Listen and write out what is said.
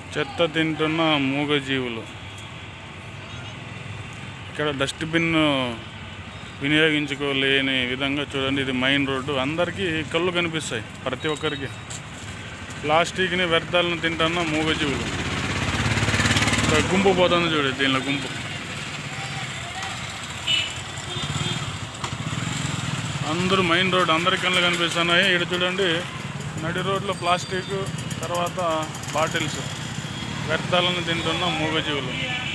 చెత్త తింటున్న మూగజీవులు ఇక్కడ డస్ట్బిన్ వినియోగించుకోలేని విధంగా చూడండి ఇది మెయిన్ రోడ్డు అందరికీ కళ్ళు కనిపిస్తాయి ప్రతి ఒక్కరికి ప్లాస్టిక్ని వ్యర్థాలను తింటున్న మూగజీవులు ఇక్కడ గుంపు పోతుంది చూడు దీనిలో గుంపు అందరూ మెయిన్ రోడ్ అందరి కళ్ళు కనిపిస్తున్నాయి ఇక్కడ చూడండి నడి రోడ్లో ప్లాస్టిక్ తర్వాత బాటిల్స్ వ్యర్థాలను తింటున్న మూగజీవులు